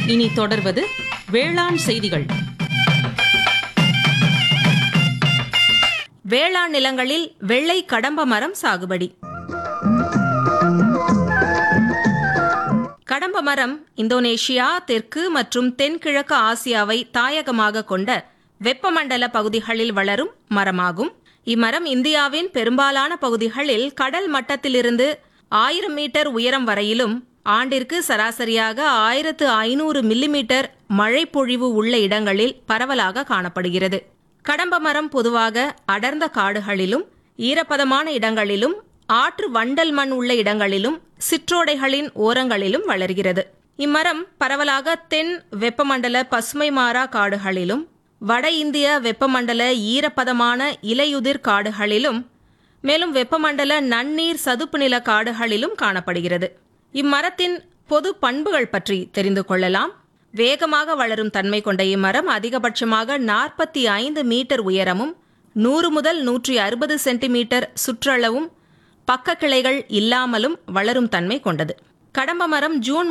இனி தொடர்வது வேளாண் செய்திகள் வேளாண் நிலங்களில் வெள்ளை கடம்ப மரம் சாகுபடி கடம்ப மரம் இந்தோனேஷியா தெற்கு மற்றும் தென்கிழக்கு ஆசியாவை தாயகமாக கொண்ட வெப்பமண்டல பகுதிகளில் வளரும் மரமாகும் இம்மரம் இந்தியாவின் பெரும்பாலான பகுதிகளில் கடல் மட்டத்திலிருந்து ஆயிரம் மீட்டர் உயரம் வரையிலும் ஆண்டிற்கு சராசரியாக ஆயிரத்து ஐநூறு மில்லிமீட்டர் மழைப்பொழிவு உள்ள இடங்களில் பரவலாக காணப்படுகிறது கடம்ப மரம் பொதுவாக அடர்ந்த காடுகளிலும் ஈரப்பதமான இடங்களிலும் ஆற்று வண்டல் மண் உள்ள இடங்களிலும் சிற்றோடைகளின் ஓரங்களிலும் வளர்கிறது இம்மரம் பரவலாக தென் வெப்பமண்டல பசுமை மாறா காடுகளிலும் வட இந்திய வெப்பமண்டல ஈரப்பதமான இலையுதிர் காடுகளிலும் மேலும் வெப்பமண்டல நன்னீர் சதுப்பு நில காடுகளிலும் காணப்படுகிறது இம்மரத்தின் பொது பண்புகள் பற்றி தெரிந்து கொள்ளலாம் வேகமாக வளரும் தன்மை கொண்ட இம்மரம் அதிகபட்சமாக நாற்பத்தி ஐந்து மீட்டர் உயரமும் நூறு முதல் நூற்றி அறுபது சென்டிமீட்டர் சுற்றளவும் பக்க கிளைகள் இல்லாமலும் வளரும் தன்மை கொண்டது கடம்ப மரம் ஜூன்